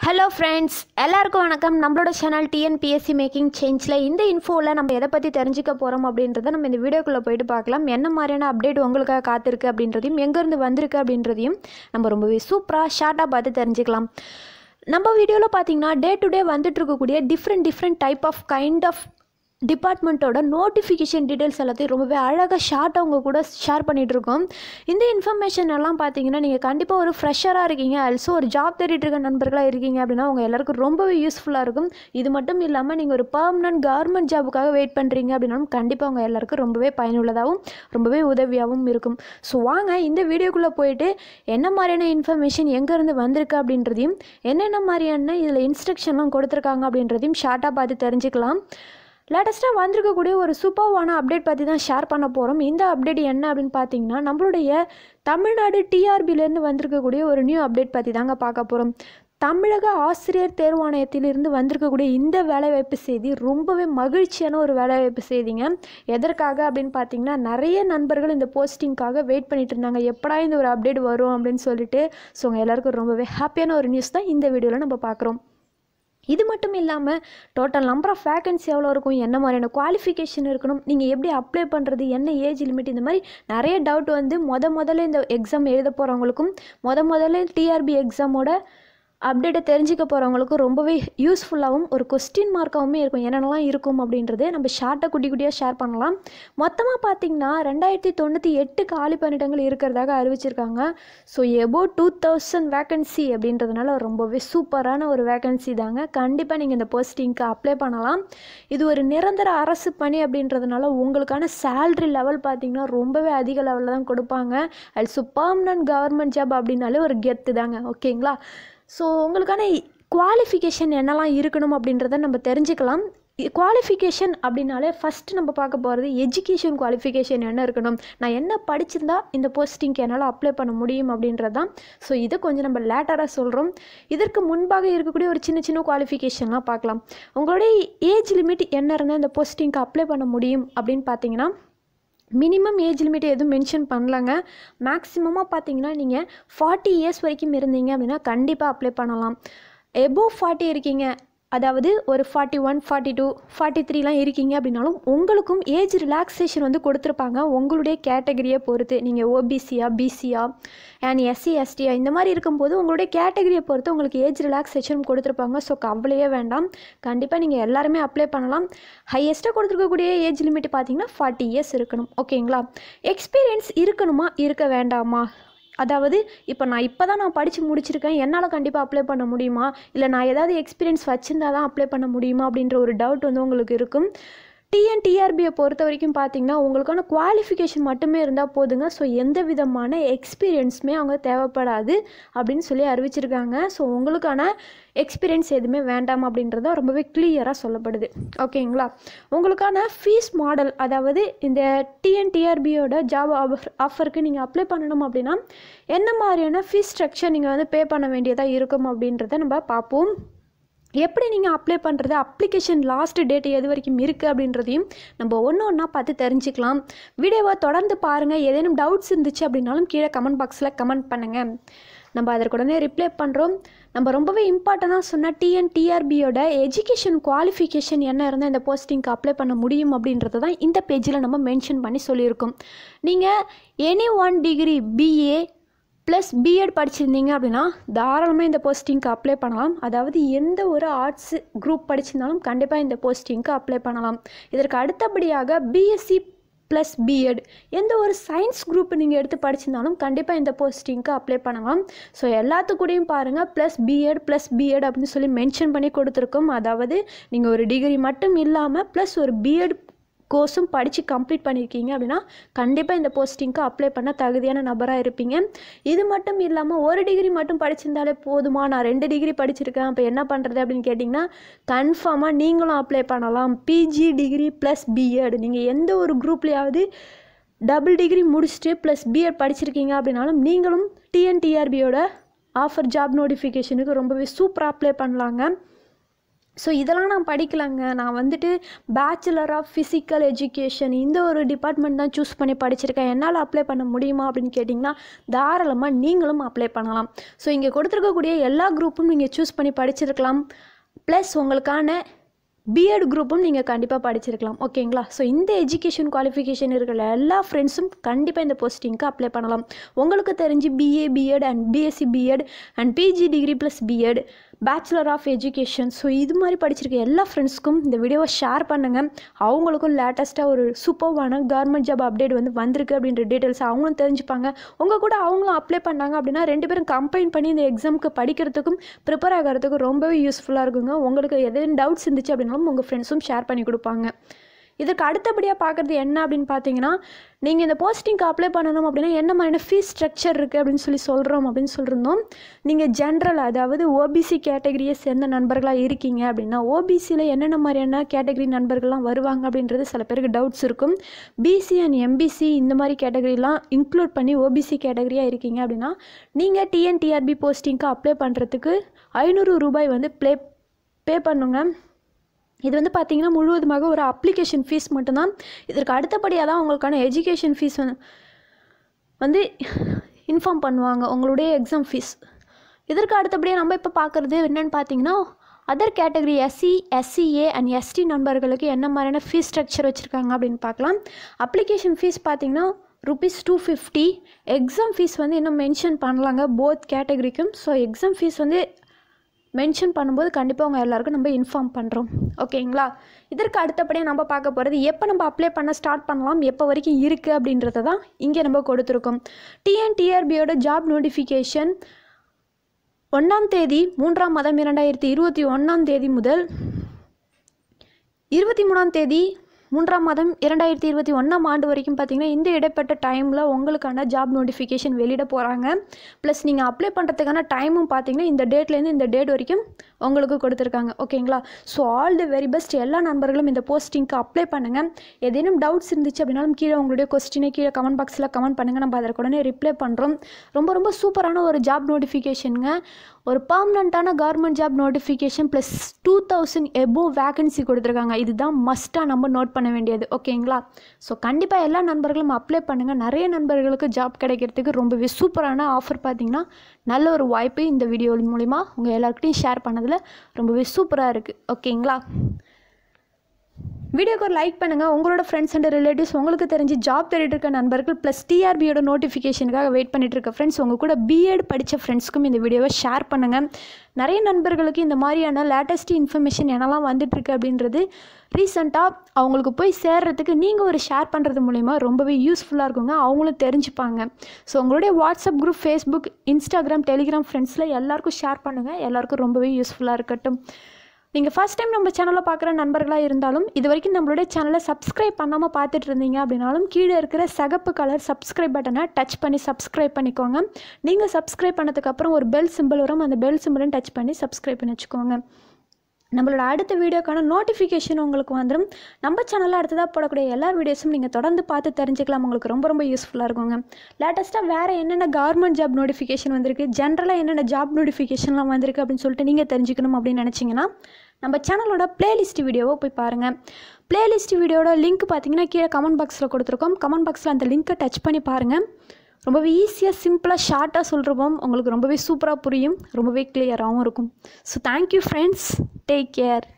hello friends எல்லாருக்கும் வணக்கம் நம்மளோட சேனல் டிஎன்பிஎஸ்சி மேக்கிங் சேஞ்சில் இந்த இன்ஃபோவில் நம்ம எதை பற்றி தெரிஞ்சுக்க போகிறோம் அப்படின்றத நம்ம இந்த வீடியோக்குள்ளே போயிட்டு பார்க்கலாம் என்ன மாதிரியான அப்டேட் உங்களுக்காக காத்திருக்கு அப்படின்றதையும் எங்கேருந்து வந்திருக்கு அப்படின்றதையும் நம்ம ரொம்பவே சூப்பராக ஷார்ட்டாக பார்த்து தெரிஞ்சுக்கலாம் நம்ம வீடியோவில் பார்த்தீங்கன்னா டே டு டே வந்துட்டு இருக்கக்கூடிய different different type of kind of டிபார்ட்மெண்ட்டோட நோட்டிஃபிகேஷன் டீட்டெயில்ஸ் எல்லாத்தையும் ரொம்பவே அழகாக ஷார்ட்டாக உங்கள் கூட ஷேர் பண்ணிகிட்டு இருக்கோம் இந்த இன்ஃபர்மேஷன் எல்லாம் பார்த்தீங்கன்னா நீங்கள் கண்டிப்பாக ஒரு ஃப்ரெஷராக இருக்கீங்க ஆல்சோ ஒரு ஜாப் தேடிட்டு இருக்க நண்பர்களாக இருக்கீங்க அப்படின்னா உங்கள் எல்லாருக்கும் ரொம்பவே யூஸ்ஃபுல்லாக இருக்கும் இது மட்டும் இல்லாமல் நீங்கள் ஒரு பர்மனன்ட் கவர்மெண்ட் ஜாபுக்காக வெயிட் பண்ணுறீங்க அப்படின்னாலும் கண்டிப்பாக உங்கள் எல்லாருக்கும் ரொம்பவே பயனுள்ளதாகவும் ரொம்பவே உதவியாகவும் இருக்கும் ஸோ வாங்க இந்த வீடியோக்குள்ளே போயிட்டு என்ன மாதிரியான இன்ஃபர்மேஷன் எங்கேருந்து வந்திருக்கு அப்படின்றதையும் என்னென்ன மாதிரியான இதில் இன்ஸ்ட்ரக்ஷன்லாம் கொடுத்துருக்காங்க அப்படின்றதையும் ஷார்ட்டாக பார்த்து தெரிஞ்சுக்கலாம் லேட்டஸ்ட்டாக வந்திருக்கக்கூடிய ஒரு சூப்பர்வான அப்டேட் பற்றி தான் ஷேர் பண்ண போகிறோம் இந்த அப்டேட் என்ன அப்படின்னு பார்த்தீங்கன்னா நம்மளுடைய தமிழ்நாடு டிஆர்பிலேருந்து வந்திருக்கக்கூடிய ஒரு நியூ அப்டேட் பற்றி தாங்க பார்க்க போகிறோம் தமிழக ஆசிரியர் தேர்வாணையத்திலிருந்து வந்திருக்கக்கூடிய இந்த வேலைவாய்ப்பு செய்தி ரொம்பவே மகிழ்ச்சியான ஒரு வேலைவாய்ப்பு செய்திங்க எதற்காக அப்படின்னு பார்த்தீங்கன்னா நிறைய நண்பர்கள் இந்த போஸ்டிங்காக வெயிட் பண்ணிட்டு இருந்தாங்க எப்படா இந்த ஒரு அப்டேட் வரும் அப்படின்னு சொல்லிட்டு ஸோ உங்கள் எல்லாருக்கும் ரொம்பவே ஹாப்பியான ஒரு நியூஸ் தான் இந்த வீடியோவில் நம்ம பார்க்குறோம் இது மட்டும் இல்லாமல் டோட்டல் நம்பர் ஆஃப் வேகன்சி எவ்வளோ இருக்கும் என்ன மாதிரியான குவாலிஃபிகேஷன் இருக்கணும் நீங்கள் எப்படி அப்ளை பண்ணுறது என்ன ஏஜ் லிமிட் இந்த மாதிரி நிறைய டவுட் வந்து முத முதல்ல இந்த எக்ஸாம் எழுத போகிறவங்களுக்கும் முத முதல்ல டிஆர்பி எக்ஸாமோட அப்டேட்டை தெரிஞ்சுக்க போகிறவங்களுக்கும் ரொம்பவே யூஸ்ஃபுல்லாகவும் ஒரு கொஸ்டின் மார்க்காகவுமே இருக்கும் என்னென்னலாம் இருக்கும் அப்படின்றது நம்ம ஷார்ட்டாக குட்டி குட்டியாக ஷேர் பண்ணலாம் மொத்தமாக பார்த்தீங்கன்னா ரெண்டாயிரத்தி தொண்ணூற்றி எட்டு காலி பணியிடங்கள் இருக்கிறதாக அறிவிச்சிருக்காங்க so above two thousand vacancy அப்படின்றதுனால ரொம்பவே சூப்பரான ஒரு வேக்கன்சி தாங்க கண்டிப்பாக நீங்கள் இந்த போஸ்டிங்க்கு அப்ளை பண்ணலாம் இது ஒரு நிரந்தர அரசு பணி அப்படின்றதுனால உங்களுக்கான சேல்ரி லெவல் பார்த்தீங்கன்னா ரொம்பவே அதிக லெவலில் தான் கொடுப்பாங்க ஆல்சோ பர்மனன்ட் கவர்மெண்ட் ஜாப் அப்படின்னாலே ஒரு கெத்து தாங்க ஓகேங்களா ஸோ உங்களுக்கான குவாலிஃபிகேஷன் என்னெல்லாம் இருக்கணும் அப்படின்றத நம்ம தெரிஞ்சுக்கலாம் குவாலிஃபிகேஷன் அப்படின்னாலே ஃபஸ்ட்டு நம்ம பார்க்க போகிறது எஜுகேஷன் குவாலிஃபிகேஷன் என்ன இருக்கணும் நான் என்ன படிச்சிருந்தா இந்த போஸ்டிங்க்கு என்னால் அப்ளை பண்ண முடியும் அப்படின்றது தான் ஸோ இதை கொஞ்சம் நம்ம லேட்டராக சொல்கிறோம் இதற்கு முன்பாக இருக்கக்கூடிய ஒரு சின்ன சின்ன குவாலிஃபிகேஷன்லாம் பார்க்கலாம் உங்களுடைய ஏஜ் லிமிட் என்ன இருந்தால் இந்த போஸ்டிங்க்கு அப்ளை பண்ண முடியும் அப்படின்னு பார்த்தீங்கன்னா மினிமம் ஏஜ் லிமிட் எதுவும் மென்ஷன் பண்ணலங்க மேக்ஸிமமாக பார்த்தீங்கன்னா நீங்கள் ஃபார்ட்டி இயர்ஸ் வரைக்கும் இருந்தீங்க அப்படின்னா கண்டிப்பாக அப்ளை பண்ணலாம் எபோவ் ஃபார்ட்டி இருக்கீங்க அதாவது ஒரு forty one forty two forty த்ரீலாம் இருக்கீங்க அப்படின்னாலும் உங்களுக்கும் ஏஜ் ரிலாக்ஸேஷன் வந்து கொடுத்துருப்பாங்க உங்களுடைய கேட்டகரியை பொறுத்து நீங்கள் ஓபிசியா பிசியா அண்ட் எஸ்சி எஸ்டியா இந்த மாதிரி இருக்கும்போது உங்களுடைய கேட்டகரியை பொறுத்து உங்களுக்கு ஏஜ் ரிலாக்ஸேஷன் கொடுத்துருப்பாங்க ஸோ கவலையே வேண்டாம் கண்டிப்பாக நீங்கள் எல்லாருமே அப்ளை பண்ணலாம் ஹையஸ்ட்டாக கொடுத்துருக்கக்கூடிய ஏஜ் லிமிட் பார்த்தீங்கன்னா ஃபார்ட்டி இயர்ஸ் இருக்கணும் ஓகேங்களா எக்ஸ்பீரியன்ஸ் இருக்கணுமா இருக்க வேண்டாமா அதாவது இப்போ நான் இப்போ தான் நான் படித்து முடிச்சிருக்கேன் என்னால் கண்டிப்பாக அப்ளை பண்ண முடியுமா இல்லை நான் ஏதாவது எக்ஸ்பீரியன்ஸ் வச்சுருந்தா தான் அப்ளை பண்ண முடியுமா அப்படின்ற ஒரு டவுட் வந்து உங்களுக்கு இருக்கும் டிஎன்டிஆர்பியை பொறுத்த வரைக்கும் பார்த்தீங்கன்னா உங்களுக்கான குவாலிஃபிகேஷன் மட்டுமே இருந்தால் போதுங்க ஸோ எந்த விதமான எக்ஸ்பீரியன்ஸுமே அவங்க தேவைப்படாது அப்படின்னு சொல்லி அறிவிச்சிருக்காங்க ஸோ உங்களுக்கான எக்ஸ்பீரியன்ஸ் எதுவுமே வேண்டாம் அப்படின்றத ரொம்பவே கிளியராக சொல்லப்படுது ஓகேங்களா உங்களுக்கான ஃபீஸ் மாடல் அதாவது இந்த டிஎன்டிஆர்பியோட ஜாப் ஆஃபர் ஆஃபருக்கு நீங்கள் அப்ளை பண்ணணும் அப்படின்னா என்ன மாதிரியான ஃபீஸ் ஸ்ட்ரக்சர் நீங்கள் வந்து பே பண்ண வேண்டியதாக இருக்கும் அப்படின்றத நம்ம பார்ப்போம் எப்படி நீங்கள் அப்ளை பண்ணுறது அப்ளிகேஷன் லாஸ்ட் டேட் எது வரைக்கும் இருக்குது அப்படின்றதையும் நம்ம ஒன்று ஒன்றா பார்த்து தெரிஞ்சுக்கலாம் வீடியோவை தொடர்ந்து பாருங்கள் ஏதேனும் டவுட்ஸ் இருந்துச்சு அப்படின்னாலும் கீழே கமெண்ட் பாக்ஸில் கமெண்ட் பண்ணுங்கள் நம்ம அதற்கு உடனே ரிப்ளை பண்ணுறோம் நம்ம ரொம்பவே இம்பார்ட்டண்ட்டாக சொன்ன டிஎன்டிஆர்பியோட எஜுகேஷன் குவாலிஃபிகேஷன் என்ன இருந்தால் இந்த போஸ்டிங்க்கு அப்ளை பண்ண முடியும் அப்படின்றத தான் இந்த பேஜில் நம்ம மென்ஷன் பண்ணி சொல்லியிருக்கோம் நீங்கள் any one degree BA plus BEd படிச்சிருந்தீங்க அப்படின்னா தாராளமாக இந்த போஸ்டிங்க்கு அப்ளை பண்ணலாம் அதாவது எந்த ஒரு ஆர்ட்ஸ் குரூப் படிச்சிருந்தாலும் கண்டிப்பாக இந்த போஸ்டிங்க்கு அப்ளை பண்ணலாம் இதற்கு அடுத்தபடியாக பிஎஸ்சி ப்ளஸ் பிஎட் எந்த ஒரு சயின்ஸ் குரூப் நீங்கள் எடுத்து படிச்சிருந்தாலும் கண்டிப்பாக இந்த போஸ்டிங்க்கு அப்ளை பண்ணலாம் ஸோ எல்லாத்துக்கூடையும் பாருங்கள் ப்ளஸ் பிஎட் ப்ளஸ் பிஎட் அப்படின்னு சொல்லி மென்ஷன் பண்ணி கொடுத்துருக்கோம் அதாவது நீங்கள் ஒரு டிகிரி மட்டும் இல்லாமல் ப்ளஸ் ஒரு பிஎட் கோர்ஸும் படித்து கம்ப்ளீட் பண்ணியிருக்கீங்க அப்படின்னா கண்டிப்பாக இந்த போஸ்டிங்க்கு அப்ளை பண்ண தகுதியான நபராக இருப்பீங்க இது மட்டும் இல்லாமல் ஒரு டிகிரி மட்டும் படிச்சிருந்தாலே போதுமா நான் ரெண்டு டிகிரி படிச்சிருக்கேன் அப்போ என்ன பண்ணுறது அப்படின்னு கேட்டிங்கன்னா கன்ஃபார்மாக நீங்களும் அப்ளை பண்ணலாம் பிஜி டிகிரி ப்ளஸ் பிஎட் நீங்கள் எந்த ஒரு குரூப்லேயாவது டபுள் டிகிரி முடிச்சுட்டு ப்ளஸ் பிஎட் படிச்சிருக்கீங்க அப்படின்னாலும் நீங்களும் டிஎன்டிஆர்பியோட ஆஃபர் ஜாப் நோட்டிஃபிகேஷனுக்கு ரொம்பவே சூப்பராக அப்ளை பண்ணலாங்க ஸோ இதெல்லாம் நான் படிக்கலைங்க நான் வந்துட்டு பேச்சுலர் ஆஃப் ஃபிசிக்கல் எஜுகேஷன் இந்த ஒரு டிபார்ட்மெண்ட் தான் சூஸ் பண்ணி படிச்சிருக்கேன் என்னால் அப்ளை பண்ண முடியுமா அப்படின்னு கேட்டிங்கன்னா தாராளமாக நீங்களும் அப்ளை பண்ணலாம் ஸோ இங்கே கொடுத்துருக்கக்கூடிய எல்லா குரூப்பும் நீங்கள் சூஸ் பண்ணி படிச்சிருக்கலாம் ப்ளஸ் உங்களுக்கான பிஎட் குரூப்பும் நீங்கள் கண்டிப்பாக படிச்சிருக்கலாம் ஓகேங்களா ஸோ இந்த எஜுகேஷன் குவாலிஃபிகேஷன் இருக்கிற எல்லா ஃப்ரெண்ட்ஸும் கண்டிப்பாக இந்த போஸ்டிங்க்கு அப்ளை பண்ணலாம் உங்களுக்கு தெரிஞ்சு BA BEd and BSc BEd and PG degree plus BEd bachelor of education so இது மாதிரி படிச்சிருக்க எல்லா ஃப்ரெண்ட்ஸ்க்கும் இந்த வீடியோவை ஷேர் பண்ணுங்கள் அவங்களுக்கும் லேட்டஸ்ட்டாக ஒரு சூப்பர்வான கவர்மெண்ட் ஜாப் அப்டேட் வந்து வந்திருக்கு அப்படின்ற டீட்டெயில்ஸ் அவங்களும் தெரிஞ்சுப்பாங்க உங்கள் கூட அவங்களும் அப்ளை பண்ணாங்க அப்படின்னா ரெண்டு பேரும் கம்பைன் பண்ணி இந்த எக்ஸாமுக்கு படிக்கிறதுக்கும் ப்ரிப்பேர் ஆகிறதுக்கும் ரொம்பவே யூஸ்ஃபுல்லாக இருக்குங்க உங்களுக்கு எதுவும் டவுட்ஸ் இருந்துச்சு அப்படின்னாலும் உங்கள் ஃப்ரெண்ட்ஸும் ஷேர் பண்ணி கொடுப்பாங்க இதுக்கு அடுத்தபடியாக பார்க்குறது என்ன அப்படின்னு பார்த்தீங்கன்னா நீங்கள் இந்த போஸ்டிங்க்கு அப்ளை பண்ணணும் அப்படின்னா என்ன மாதிரியான ஃபீஸ் ஸ்ட்ரக்சர் இருக்குது அப்படின்னு சொல்லி சொல்கிறோம் அப்படின்னு சொல்லியிருந்தோம் நீங்கள் ஜென்ரல் அதாவது ஓபிசி கேட்டகரியை சேர்ந்த நண்பர்களாக இருக்கீங்க அப்படின்னா ஓபிசியில் என்னென்ன மாதிரியான கேட்டகரி நண்பர்கள்லாம் வருவாங்க அப்படின்றது சில பேருக்கு டவுட்ஸ் இருக்கும் பிசி அண்ட் எம்பிசி இந்த மாதிரி கேட்டகரிலாம் இன்க்ளூட் பண்ணி ஓபிசி கேட்டகரியாக இருக்கீங்க அப்படின்னா நீங்கள் டிஎன்டிஆர்பி போஸ்டிங்க்கு அப்ளை பண்ணுறதுக்கு ஐநூறு ரூபாய் வந்து ப்ளே பே பண்ணுங்க இது வந்து பார்த்தீங்கன்னா முழுவதுமாக ஒரு அப்ளிகேஷன் ஃபீஸ் மட்டும்தான் இதற்கு அடுத்தபடியாக தான் உங்களுக்கான எஜுகேஷன் ஃபீஸ் வந்து இன்ஃபார்ம் பண்ணுவாங்க உங்களுடைய எக்ஸாம் ஃபீஸ் இதற்கு அடுத்தபடியாக நம்ம இப்போ பார்க்குறது என்னென்னு பார்த்தீங்கன்னா other category SC SCA and ST நண்பர்களுக்கு என்ன மாதிரியான ஃபீஸ் ஸ்ட்ரக்சர் வச்சுருக்காங்க அப்படின்னு பார்க்கலாம் அப்ளிகேஷன் ஃபீஸ் பார்த்தீங்கன்னா rupees two fifty exam fees வந்து இன்னும் மென்ஷன் பண்ணலாங்க போத் கேட்டகரிக்கும் ஸோ எக்ஸாம் ஃபீஸ் வந்து மென்ஷன் பண்ணும்போது கண்டிப்பாக அவங்க எல்லாருக்கும் நம்ம இன்ஃபார்ம் பண்ணுறோம் ஓகேங்களா இதற்கு அடுத்தபடியாக நம்ம பார்க்க போகிறது எப்போ நம்ம அப்ளை பண்ண ஸ்டார்ட் பண்ணலாம் எப்போ வரைக்கும் இருக்குது அப்படின்றத தான் இங்கே நம்ம கொடுத்துருக்கோம் டிஎன்டிஆர்பியோட ஜாப் நோட்டிஃபிகேஷன் ஒன்றாம் தேதி மூன்றாம் மாதம் இரண்டாயிரத்தி இருபத்தி ஒன்றாம் தேதி முதல் இருபத்தி மூணாம் தேதி மூன்றாம் மாதம் இரண்டாயிரத்தி இருபத்தி ஒன்றாம் ஆண்டு வரைக்கும் பார்த்தீங்கன்னா இந்த இடைப்பட்ட டைமில் உங்களுக்கான ஜாப் நோட்டிஃபிகேஷன் வெளியிட போகிறாங்க ப்ளஸ் நீங்கள் அப்ளை பண்ணுறதுக்கான டைமும் பார்த்தீங்கன்னா இந்த டேட்லேருந்து இந்த டேட் வரைக்கும் உங்களுக்கு கொடுத்துருக்காங்க ஓகேங்களா so all the very best எல்லா நண்பர்களும் இந்த போஸ்டிங்க்கு அப்ளை பண்ணுங்கள் ஏதேனும் டவுட்ஸ் இருந்துச்சு அப்படின்னாலும் கீழே உங்களுடைய கொஸ்டினை கீழே கமெண்ட் பாக்ஸில் கமெண்ட் பண்ணுங்கள் நம்ம அதற்கு உடனே ரிப்ளை பண்ணுறோம் ரொம்ப ரொம்ப சூப்பரான ஒரு ஜாப் நோட்டிஃபிகேஷனுங்க ஒரு பர்மனண்ட்டான government job notification plus two thousand above vacancy கொடுத்துருக்காங்க இதுதான் மஸ்ட்டாக நம்ம நோட் பண்ண வேண்டியது ஓகேங்களா ஸோ கண்டிப்பாக எல்லா நண்பர்களும் அப்ளை பண்ணுங்கள் நிறைய நண்பர்களுக்கு ஜாப் கிடைக்கிறதுக்கு ரொம்பவே சூப்பரான ஆஃபர் பார்த்தீங்கன்னா நல்ல ஒரு வாய்ப்பு இந்த வீடியோ மூலிமா உங்கள் எல்லாருக்கிட்டையும் ஷேர் பண்ணதில் ரொம்பவே சூப்பராக இருக்குது ஓகேங்களா வீடியோக்கு ஒரு லைக் பண்ணுங்கள் உங்களோட ஃப்ரெண்ட்ஸ் அண்ட் ரிலேட்டிவ்ஸ் உங்களுக்கு தெரிஞ்சு ஜாப் தேடிட்டு இருக்க நண்பர்கள் ப்ளஸ் டிஆர்பியோட நோட்டிஃபிகேஷனுக்காக வெயிட் பண்ணிட்டு இருக்க ஃப்ரெண்ட்ஸ் உங்கள் கூட பிஎட் படித்த ஃப்ரெண்ட்ஸ்க்கும் இந்த வீடியோவை ஷேர் பண்ணுங்கள் நிறைய நண்பர்களுக்கு இந்த மாதிரியான லேட்டஸ்ட் இன்ஃபர்மேஷன் என்னெல்லாம் வந்துட்டுருக்கு அப்படின்றது ரீசெண்டாக அவங்களுக்கு போய் சேர்றதுக்கு நீங்கள் ஒரு ஷேர் பண்ணுறது மூலிமா ரொம்பவே யூஸ்ஃபுல்லாக இருக்குங்க அவங்களும் தெரிஞ்சுப்பாங்க ஸோ உங்களுடைய WhatsApp group Facebook Instagram Telegram ஃப்ரெண்ட்ஸில் எல்லாருக்கும் ஷேர் பண்ணுங்கள் எல்லாருக்கும் ரொம்பவே யூஸ்ஃபுல்லாக இருக்கட்டும் நீங்கள் ஃபஸ்ட் டைம் நம்ம சேனலை பார்க்குற நண்பர்களாக இருந்தாலும் இது வரைக்கும் நம்மளுடைய சேனலை சப்ஸ்கிரைப் பண்ணாமல் பார்த்துட்டு இருந்தீங்க அப்படின்னாலும் கீழே இருக்கிற சகப்பு கலர் சப்ஸ்கிரைப் பட்டனை டச் பண்ணி சப்ஸ்கிரைப் பண்ணிக்கோங்க நீங்கள் சப்ஸ்கிரைப் பண்ணதுக்கப்புறம் ஒரு பெல் சிம்பிள் வரும் அந்த பெல் சிம்பிளையும் டச் பண்ணி சப்ஸ்கிரைப் பண்ணி வச்சுக்கோங்க நம்மளோட அடுத்த வீடியோக்கான நோட்டிஃபிகேஷன் உங்களுக்கு வந்துடும் நம்ம சேனலில் அடுத்ததாக போடக்கூடிய எல்லா வீடியோஸும் நீங்கள் தொடர்ந்து பார்த்து தெரிஞ்சுக்கலாம் உங்களுக்கு ரொம்ப ரொம்ப யூஸ்ஃபுல்லாக இருக்குங்க லேட்டஸ்ட்டாக வேறு என்னென்ன கவர்மெண்ட் ஜாப் நோட்டிஃபிகேஷன் வந்திருக்கு ஜென்ரலாக என்னென்ன ஜாப் நோட்டிஃபிகேஷன்லாம் வந்திருக்கு அப்படின்னு சொல்லிட்டு நீங்கள் தெரிஞ்சுக்கணும் அப்படின்னு நினச்சிங்கன்னா நம்ம சேனலோட பிளேலிஸ்ட் வீடியோவை போய் பாருங்கள் பிளேலிஸ்ட் வீடியோட லிங்க் பார்த்தீங்கன்னா கீழே கமெண்ட் பாக்ஸில் கொடுத்துருக்கோம் கமெண்ட் பாக்ஸில் அந்த லிங்க்கை டச் பண்ணி பாருங்கள் ரொம்பவே ஈஸியாக சிம்பிளாக ஷார்ட்டாக சொல்கிறப்போம் உங்களுக்கு ரொம்பவே சூப்பராக புரியும் ரொம்பவே கிளியராகவும் இருக்கும் so thank you friends take care